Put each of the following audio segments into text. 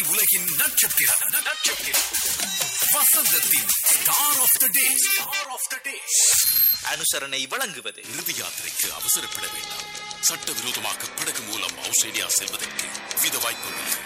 உலகின் நட்சத்திரம் நட்சத்திரம் வசந்தத்தின் star of the day star of the day அனுசரணை வழங்குவது இறுதி யாத்திரைக்கு அவசரப்பட வேண்டாம் சட்டவிரோதமாக படகு மூலம் ஆஸ்திரேலியா செல்வதற்கு வித வாய்ப்புகள்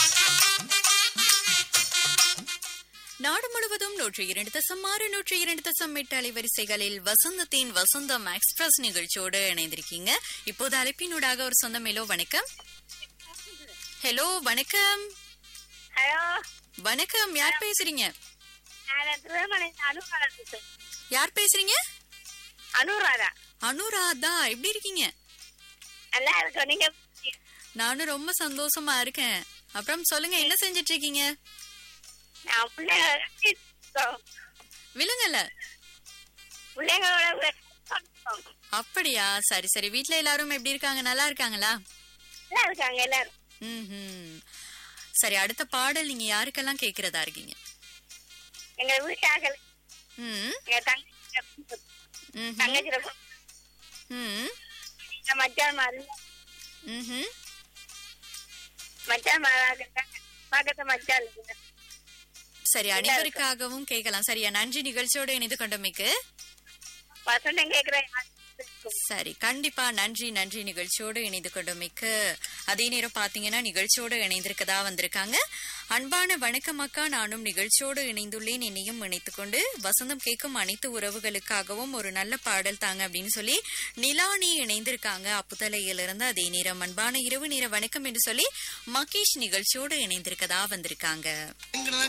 நாடு முழுவதும் நூற்றி இரண்டு தசம் ஆறு நூற்றி இரண்டு தசம் எட்டு அலைவரிசைகளில் வசந்தத்தின் வசந்தம் எக்ஸ்பிரஸ் நிகழ்ச்சியோடு இணைந்திருக்கீங்க இப்போது அழைப்பினூடாக ஒரு சொந்தம் ஹலோ வணக்கம் ஹலோ வணக்கம் ஹலோ வணக்கம் யார் பேசுறீங்க நான் திருமணி அனுராதா பேசுறேன். யார் பேசுறீங்க அனுராதா அனுராதா எப்படி இருக்கீங்க நல்லா இருக்கும் நீங்க நானும் ரொம்ப சந்தோஷமா இருக்கேன் அப்புறம் சொல்லுங்க என்ன செஞ்சிட்டு இருக்கீங்க நான் பிள்ளைங்க விழுங்கல பிள்ளைங்களோட இருக்கோம். அப்படியா சரி சரி வீட்ல எல்லாரும் எப்படி இருக்காங்க நல்லா இருக்காங்களா நல்லா இருக்காங்க எல்லாரும் ம்ஹும். சரி அடுத்த பாடல் நீங்க யாருக்கெல்லாம் கேக்குறதா இருக்கீங்க எங்க வீட்டாக்கள் ம் எங்க தங்கச்சி ம்ஹும். தங்கச்சி ம் எங்க மச்சான் மாதிரி ம்ஹும். மச்சான் மாதிரி பக்கத்து மச்சான் இருக்குங்க. சரி அனைவருக்காகவும் கேட்கலாம் சரியா நன்றி நிகழ்ச்சியோட இணைந்து கொண்டமைக்கு வசந்தம் கேக்குறேன் சரி கண்டிப்பா நன்றி நன்றி நிகழ்ச்சியோடு இணைந்து கொண்டமைக்கு அதே நேரம் பாத்தீங்கன்னா நிகழ்ச்சியோடு இணைந்திருக்கதா வந்திருக்காங்க அன்பான வணக்கம் அக்கா நானும் நிகழ்ச்சியோடு இணைந்துள்ளேன் என்னையும் இணைத்துக் கொண்டு வசந்தம் கேட்கும் அனைத்து உறவுகளுக்காகவும் ஒரு நல்ல பாடல் தாங்க அப்படின்னு சொல்லி நிலானி இணைந்திருக்காங்க அப்புதலையிலிருந்து அதே நேரம் அன்பான இரவு நேர வணக்கம் என்று சொல்லி மகேஷ் நிகழ்ச்சியோடு இணைந்திருக்கதா வந்திருக்காங்க எங்களை